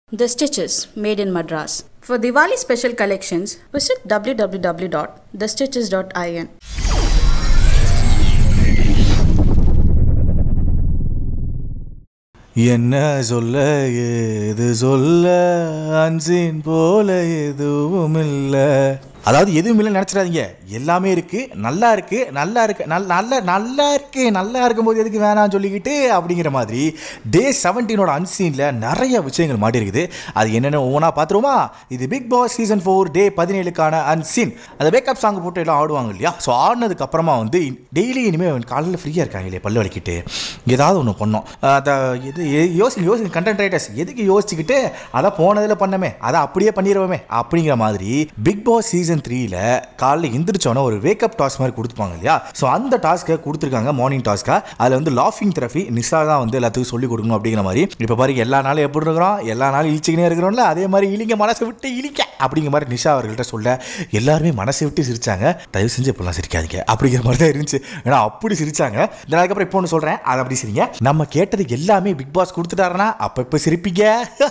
The Stitches, made in Madras. For Diwali special collections, visit www.thestitches.in. என்ன சொல்ல ஏது சொல்ல அன்சின் போல எதுவும் இல்லை அதாவது எதுவும் இல்லை நினச்சிடாதீங்க எல்லாமே இருக்கு நல்லா இருக்கு நல்லா இருக்கு நல்ல நல்ல நல்லா இருக்கு நல்லா இருக்கும்போது எதுக்கு வேணாம்னு சொல்லிக்கிட்டு அப்படிங்கிற மாதிரி டே செவன்டீனோட அன்சீனில் நிறைய விஷயங்கள் மாட்டிருக்குது அது என்னென்ன ஒவ்வொன்றா பார்த்துருவோமா இது Bigg Boss season four day பதினேழுக்கான அன்சீன் அந்த பேக்கப் சாங் போட்டு எல்லாம் ஆடுவாங்க இல்லையா ஸோ ஆடினதுக்கு அப்புறமா வந்து டெய்லி இனிமேல் காலையில் ஃப்ரீயாக இருக்காங்க இல்லையா பல்லு வலிக்கிட்டு ஏதாவது ஒன்று பண்ணோம் அதை எது எ- யோசிங்க யோசிங்க கண்டென்ட் ரைட்டர்ஸ் எதுக்கு யோசிச்சுக்கிட்டு அதை போனதில் பண்ணமே அதை அப்படியே பண்ணிடுவோமே அப்படிங்கிற மாதிரி பிக் பாஸ் சீசன் த்ரீல காலைல எந்திரிச்சோன்னே ஒரு வேக்கப் டாஸ்க் மாதிரி கொடுத்துப்பாங்க இல்லையா ஸோ அந்த டாஸ்க்கை கொடுத்துருக்காங்க மார்னிங் டாஸ்க்கா அதில் வந்து லாஃபிங் தெரபி நிஷா தான் வந்து எல்லாத்துக்கும் சொல்லிக் கொடுக்கணும் அப்படிங்கிற மாதிரி இப்போ பாருங்க எல்லா நாளும் எப்படி இருக்கிறோம் எல்லா நாளும் இழிச்சிக்கினே இருக்கிறோம்ல அதே மாதிரி இழிங்க மனசை விட்டு இழிக்க அப்படிங்கிற மாதிரி நிஷா அவர்கள்ட்ட சொல்ல எல்லாருமே மனசை விட்டு சிரிச்சாங்க தயவு செஞ்சு இப்படிலாம் சிரிக்காதீங்க அப்படிங்கிற மாதிரி தான் இருந்துச்சு ஏன்னா அப்படி சிரிச்சாங்க தென் அதுக்கப்புறம் இப்போ ஒன்று சொல்கிறேன் அதை அப்படி சிரிங்க நம்ம கேட்டது எல்லாமே பிக் பாஸ் கொடுத்துட்டாருன்னா அப்போ இப்போ சிரிப்பீங்க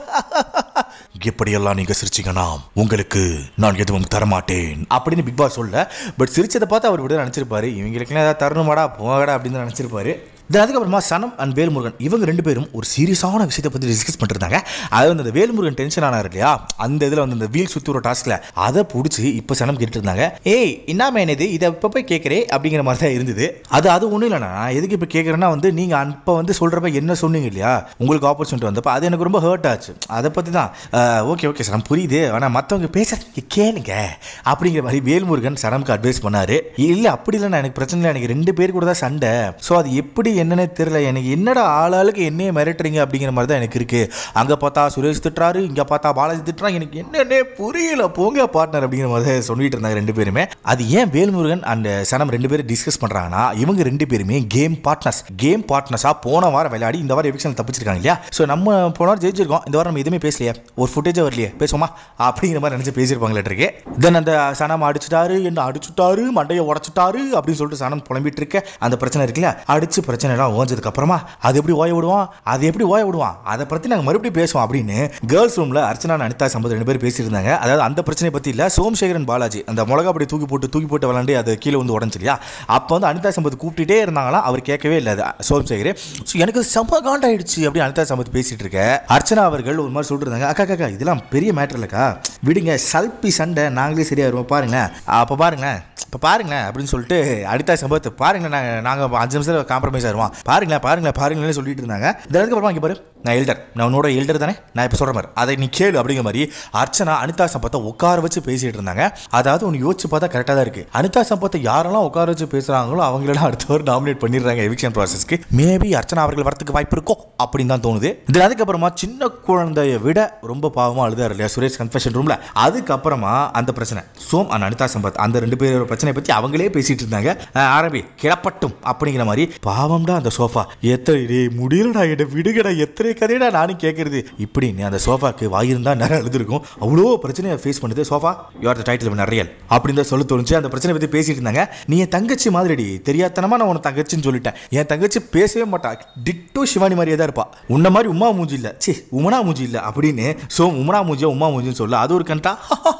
எப்படியெல்லாம் நீங்க சிரிச்சீங்கன்னா உங்களுக்கு நான் எதுவும் தரமாட்டேன் அப்படின்னு பிக் பாஸ் சொல்ல பட் சிரிச்சதை பார்த்து அவர் விட நினைச்சிருப்பாரு இவங்களுக்குலாம் ஏதாவது தரணுமாடா போகடா அப்படின்னு நினைச்சிருப்பாரு தென் அதுக்கப்புறமா சனம் அண்ட் வேல்முருகன் இவங்க ரெண்டு பேரும் ஒரு சீரியஸான விஷயத்தை பற்றி டிஸ்கஸ் பண்ணிருந்தாங்க அது வந்து அந்த வேல்முருகன் டென்ஷன் ஆனார் இல்லையா அந்த இதில் வந்து அந்த வீல் சுற்றி ஒரு டாஸ்கில் அதை பிடிச்சி இப்போ சனம் கேட்டுட்டு இருந்தாங்க ஏய் என்ன மேனது இதை இப்போ போய் கேட்குறே அப்படிங்கிற மாதிரி தான் இருந்தது அது அது ஒன்றும் இல்லைண்ணா நான் எதுக்கு இப்போ கேட்குறேன்னா வந்து நீங்கள் அப்போ வந்து சொல்கிறப்ப என்ன சொன்னீங்க இல்லையா உங்களுக்கு ஆப்பர்ச்சுனிட்டி வந்தப்போ அது எனக்கு ரொம்ப ஹர்ட் ஆச்சு அதை பற்றி தான் ஓகே ஓகே சனம் புரியுது ஆனால் மற்றவங்க பேச கேளுங்க அப்படிங்கிற மாதிரி வேல்முருகன் சனம்க்கு அட்வைஸ் பண்ணாரு இல்லை அப்படி இல்லைண்ணா எனக்கு பிரச்சனை இல்லை எனக்கு ரெண்டு பேர் கூட தான் சண்டை ஸோ அது எப்படி என்னன்னே தெரியல எனக்கு என்னடா ஆளாளுக்கு என்னையே மிரட்டுறீங்க அப்படிங்கிற மாதிரி தான் எனக்கு இருக்கு அங்கே பார்த்தா சுரேஷ் திட்டுறாரு இங்கே பார்த்தா பாலாஜி திட்டுறாங்க எனக்கு என்னன்னே புரியல போங்க பார்ட்னர் அப்படிங்கிற மாதிரி தான் சொல்லிட்டு இருந்தாங்க ரெண்டு பேருமே அது ஏன் வேல்முருகன் அண்ட் சனம் ரெண்டு பேரும் டிஸ்கஸ் பண்ணுறாங்கன்னா இவங்க ரெண்டு பேருமே கேம் பார்ட்னர்ஸ் கேம் பார்ட்னர்ஸாக போன வாரம் விளையாடி இந்த வாரம் எவிக்ஷன் தப்பிச்சிருக்காங்க இல்லையா ஸோ நம்ம போன வாரம் ஜெயிச்சிருக்கோம் இந்த வாரம் நம்ம எதுவுமே பேசலையே ஒரு ஃபுட்டேஜே வரலையே பேசுவோமா அப்படிங்கிற மாதிரி நினச்சி பேசியிருப்பாங்களே இருக்கு தென் அந்த சனம் அடிச்சுட்டாரு என்ன அடிச்சுட்டாரு மண்டையை உடச்சுட்டாரு அப்படின்னு சொல்லிட்டு சனம் புலம்பிட்டு இருக்க அந்த பிரச்சனை இருக்குல்ல அடிச்சு பிரச்சனை எல்லாம் ஓஞ்சதுக்கு அப்புறமா அது எப்படி ஓய விடுவான் அது எப்படி ஓய விடுவான் அதை பற்றி நாங்கள் மறுபடியும் பேசுவோம் அப்படின்னு கேர்ள்ஸ் ரூமில் அர்ச்சனா அனிதா சம்பத் ரெண்டு பேரும் பேசியிருந்தாங்க அதாவது அந்த பிரச்சனையை பற்றி இல்லை சோம்சேகரன் பாலாஜி அந்த மிளகா அப்படி தூக்கி போட்டு தூக்கி போட்டு விளாண்டு அது கீழே வந்து உடஞ்சு இல்லையா அப்போ வந்து அனிதா சம்பத் கூப்பிட்டுட்டே இருந்தாங்களாம் அவர் கேட்கவே இல்லை அது சோம்சேகர் ஸோ எனக்கு செம்ம காண்டாயிடுச்சு அப்படின்னு அனிதா சம்பத் பேசிட்டு இருக்க அர்ச்சனா அவர்கள் ஒரு மாதிரி சொல்லிட்டு இருந்தாங்க அக்கா அக்கா, அக்கா இதெல்லாம் பெரிய மேட்டர் இல்லைக்கா விடுங்க சல்பி சண்டை நாங்களே சரியா வருவோம் பாருங்களேன் அப்போ பாருங்களேன் இப்போ பாருங்களேன் அப்படின்னு சொல்லிட்டு அனிதா சம்பத் பாருங்களேன் நாங்கள் நாங்கள் அஞ்சு நிமிஷத்தில் காம்ப்ரமைஸ் ஆயிடுவோம் பாருங்களேன் பாருங்களேன் பாருங்களேன் சொல்லிட்டு இருந்தாங்க இதற்கு அப்புறமா இங்கே பாரு நான் எல்டர் நான் உன்னோட எல்டர் தானே நான் இப்போ சொல்கிற மாதிரி அதை நீ கேளு அப்படிங்கிற மாதிரி அர்ச்சனா அனிதா சம்பத்தை உட்கார வச்சு பேசிட்டு இருந்தாங்க அதாவது ஒன்று யோசிச்சு பார்த்தா கரெக்டாக தான் இருக்கு அனிதா சம்பத்தை யாரெல்லாம் உட்கார வச்சு பேசுகிறாங்களோ அவங்களெல்லாம் அடுத்த வாரம் நாமினேட் பண்ணிடுறாங்க எவிக்ஷன் ப்ராசஸ்க்கு மேபி அர்ச்சனா அவர்கள் வரத்துக்கு வாய்ப்பு இருக்கோ அப்படின்னு தான் தோணுது இது அதுக்கப்புறமா சின்ன குழந்தைய விட ரொம்ப பாவமாக அழுதாரு இல்லையா சுரேஷ் கன்ஃபெஷன் ரூமில் அதுக்கப்புறமா அந்த பிரச்சனை சோம் அண்ட் அனிதா சம்பத் அந்த ரெண்டு பேரோட பிரச்சனையை பற்றி அவங்களே பேசிட்டு இருந்தாங்க அஹ் ஆரம்பி கிளப்பட்டும் அப்படிங்கிற மாதிரி பாவம்டா அந்த சோஃபா எத்தனை டேய் முடியலடா என்ன விடுகடா எத்தனை கதையடா நானும் கேட்கறது இப்படின்னு அந்த சோஃபாக்கு வாயிருந்தா நிறைய எழுதிருக்கும் அவ்வளோ பிரச்சனையை ஃபேஸ் பண்ணுது சோஃபா யூஆர் த டைட்டில் நிறையல் அப்படின்னு தான் சொல்ல தோணுச்சு அந்த பிரச்சனை பற்றி பேசிட்டு இருந்தாங்க நீ என் தங்கச்சி மாதிரிடி தெரியாதனமா நான் உன தங்கச்சின்னு சொல்லிட்டேன் என் தங்கச்சி பேசவே மாட்டா டிட்டோ சிவானி மாதிரியே தான் இருப்பா உன்ன மாதிரி உமா மூஞ்சி இல்ல சி உமனா மூஞ்சி இல்ல அப்படின்னு சோ உமனா மூஞ்சியா உமா மூஞ்சின்னு சொல்ல அது ஒரு கண்டா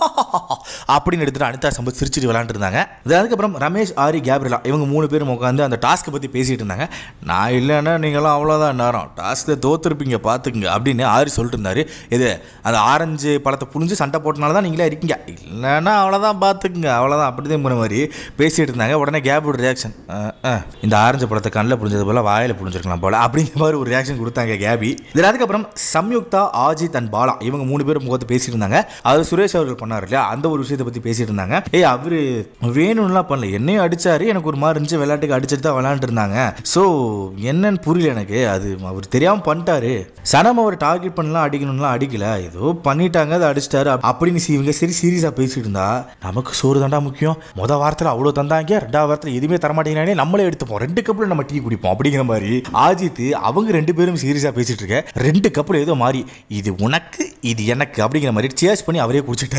அப்படின்னு எடுத்துட்டு அனிதா சம்பத் சிரிச்சிட்டு விளாண்டு இருந்தாங்க அதுக்கப்புறம் ரமேஷ் ஆரி கேப்ரிலா இவங்க மூணு பேரும் உட்காந்து அந்த டாஸ்க்கை பற்றி பேசிட்டு இருந்தாங்க நான் இல்லைன்னா நீங்களாம் அவ்வளோதான் நேரம் டாஸ்க்கை தோத்துருப்பீங்க பார்த்துக்குங்க அப்படின்னு ஆரி சொல்லிட்டு இருந்தாரு இது அந்த ஆரஞ்சு பழத்தை புழிஞ்சு சண்டை போட்டனால தான் நீங்களே இருக்கீங்க இல்லைன்னா அவ்வளோதான் பார்த்துக்குங்க அவ்வளோதான் அப்படி தான் போன மாதிரி பேசிட்டு இருந்தாங்க உடனே கேபோட ரியாக்ஷன் இந்த ஆரஞ்சு பழத்தை கண்ணில் புரிஞ்சது போல வாயில் புரிஞ்சிருக்கலாம் போல அப்படிங்கிற மாதிரி ஒரு ரியாக்ஷன் கொடுத்தாங்க கேபி இதில் அதுக்கப்புறம் சம்யுக்தா ஆஜித் அண்ட் பாலா இவங்க மூணு பேரும் முகத்து பேசிட்டு இருந்தாங்க அது சுரேஷ் அவர்கள் பண்ணார் இல்லையா அந்த ஒரு விஷயத்தை பற்றி பேசிட்டு இருந்தாங்க ஏய் அவரு வேணும்லாம் பண்ணல என்னையும் அடிச்சாரு எனக்கு ஒரு மாதிரி இருந்துச்சு விளையாட்டுக்கு அடிச்சுட்டு தான் விளையாண்டு இருந்தாங்க ஸோ என்னன்னு புரியல எனக்கு அது அவர் தெரியாமல் பண்ணிட்டாரு சனம் அவர் டார்கெட் பண்ணலாம் அடிக்கணும்லாம் அடிக்கல ஏதோ பண்ணிட்டாங்க அதை அடிச்சிட்டாரு அப்~ அப்படின்னு சி- இவங்க சரி சீரியஸாக பேசிட்டு இருந்தா நமக்கு சோறு தாண்டா முக்கியம் முத வாரத்தில் அவ்வளோ தந்தாங்க ரெண்டாவது வாரத்தில் எதுவுமே தரமாட்டேங்கிறானே நம்மளே எடுத்துப்போம் ரெண்டு கப்பில் நம்ம டீ குடிப்போம் அப்படிங்கிற மாதிரி ஆஜித் அவங்க ரெண்டு பேரும் சீரியஸாக பேசிட்டு இருக்க ரெண்டு கப்பில் ஏதோ மாறி இது உனக்கு இது எனக்கு அப்படிங்கிற மாதிரி சேஸ் பண்ணி அவரே குடிச்சிட்டாரு இதுல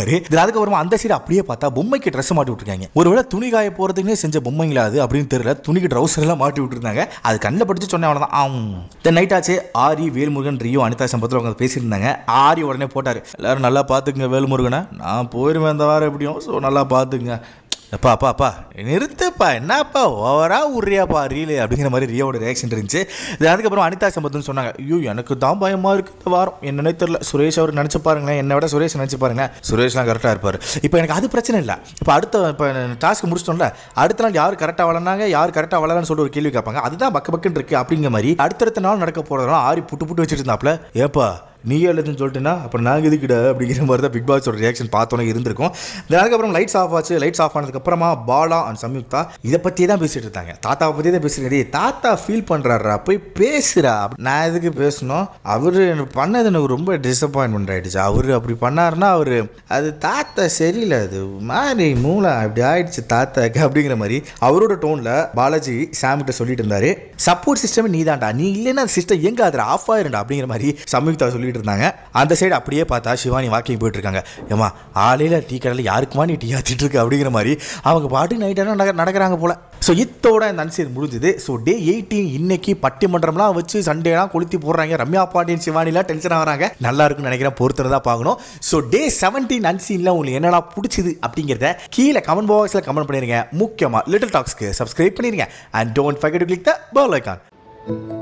அதுக்கப்புறமா அந்த சைடு அப்படியே பார்த்தா பொம்மைக்கு ட்ரெஸ் மாட்டி விட்டுருக்காங்க ஒருவேளை துணி காய போறதுக்குன்னே செஞ்ச பொம்மைங்களா அது அப்படின்னு தெரியல துணிக்கு ட்ரௌசர் எல்லாம் மாட்டி விட்டுருந்தாங்க அது கண்ணில் படிச்சு சொன்னேன் அவ்வளோதான் ஆம் தென் நைட் ஆச்சு ஆரி வேல்முருகன் ரியோ அனிதா சம்பத்தில் அவங்க பேசியிருந்தாங்க ஆரி உடனே போட்டார் எல்லாரும் நல்லா பார்த்துக்குங்க வேல்முருகனை நான் போயிருவேன் இந்த வாரம் எப்படியும் ஸோ நல்லா பார்த்துக்குங்க அப்பா அப்பா அப்பா நிறுத்துப்பா என்னப்பா ஓவரா உரியாப்பா ரீலு அப்படிங்கிற மாதிரி ரியாவோட ரியாக்ஷன் இருந்துச்சு இது அதுக்கப்புறம் அனிதா சம்பத்துன்னு சொன்னாங்க ஐயோ எனக்கு தான் பயமா இருக்கு இந்த வாரம் என்னன்னே தெரியல சுரேஷ் அவர் நினச்சி பாருங்களேன் என்னை விட சுரேஷ் நினச்சி பாருங்களேன் சுரேஷ்லாம் கரெக்டாக இருப்பார் இப்போ எனக்கு அது பிரச்சனை இல்லை இப்போ அடுத்த இப்போ டாஸ்க் முடிச்சிட்டோம்ல அடுத்த நாள் யார் கரெக்டாக வளர்னாங்க யார் கரெக்டாக வளரன்னு சொல்லிட்டு ஒரு கேள்வி கேட்பாங்க அதுதான் பக்க பக்குன்னு இருக்கு அப்படிங்கிற மாதிரி அடுத்தடுத்த நாள் நடக்க போகிறதுனால ஆரி புட்டு புட்டு வச்சுட்டு இருந்தாப்ல ஏப்பா நீ எழுதுன்னு சொல்லிட்டுனா அப்புறம் நாங்கள் எதுக்கிட அப்படிங்கிற மாதிரி தான் பிக் பாஸோட ரியாக்ஷன் பார்த்தோன்னே இருந்திருக்கும் Then அதுக்கப்புறம் லைட்ஸ் ஆஃப் ஆச்சு லைட்ஸ் ஆஃப் ஆனதுக்கப்புறமா பாலா அண்ட் சம்யுக்தா இதை பற்றியே தான் பேசிட்டு இருந்தாங்க தாத்தாவை பற்றி தான் பேசுகிறேன் டேய் தாத்தா ஃபீல் பண்ணுறாரா போய் பேசுகிறா நான் எதுக்கு பேசணும் அவர் எனக்கு பண்ணது எனக்கு ரொம்ப டிசப்பாயின்மெண்ட் ஆகிடுச்சு அவர் அப்படி பண்ணாருன்னா அவர் அது தாத்தா சரியில்லை அது மாதிரி மூளை அப்படி ஆயிடுச்சு தாத்தாக்கு அப்படிங்கிற மாதிரி அவரோட டோனில் பாலாஜி சாம்கிட்ட சொல்லிட்டு இருந்தாரு சப்போர்ட் சிஸ்டம் நீ தான்டா நீ இல்லைன்னா அந்த சிஸ்டம் எங்க அதில் ஆஃப் ஆயிருண்டா அப்படிங்கிற மாதிரி சம்யுக்தா சொல்லிட்டு இருந்தாங்க அந்த சைடு அப்படியே பார்த்தா சிவானி வாக்கிங் போயிட்டு இருக்காங்க ஏமா ஆலையில் டீ கடையில் யாருக்குமா நீ டீ ஆத்திட்டு இருக்க அப்படிங்கிற மாதிரி அவங்க பாட்டு நைட் நட நடக்கிறாங்க போல ஸோ இத்தோட இந்த அன்சீர் முடிஞ்சுது ஸோ டே எயிட்டீன் இன்னைக்கு பட்டிமன்றம்லாம் வச்சு சண்டேலாம் கொளுத்தி போடுறாங்க ரம்யா பாண்டியன் சிவானிலாம் டென்ஷன் ஆகிறாங்க நல்லா இருக்குன்னு நினைக்கிறேன் பொறுத்தர் தான் பார்க்கணும் ஸோ டே செவன்டீன் அன்சீனில் உங்களுக்கு என்னடா பிடிச்சிது அப்படிங்கிறத கீழே கமெண்ட் பாக்ஸில் கமெண்ட் பண்ணிருங்க முக்கியமாக லிட்டில் டாக்ஸ்க்கு சப்ஸ்கிரைப் பண்ணிருங்க and don't forget to click the bell icon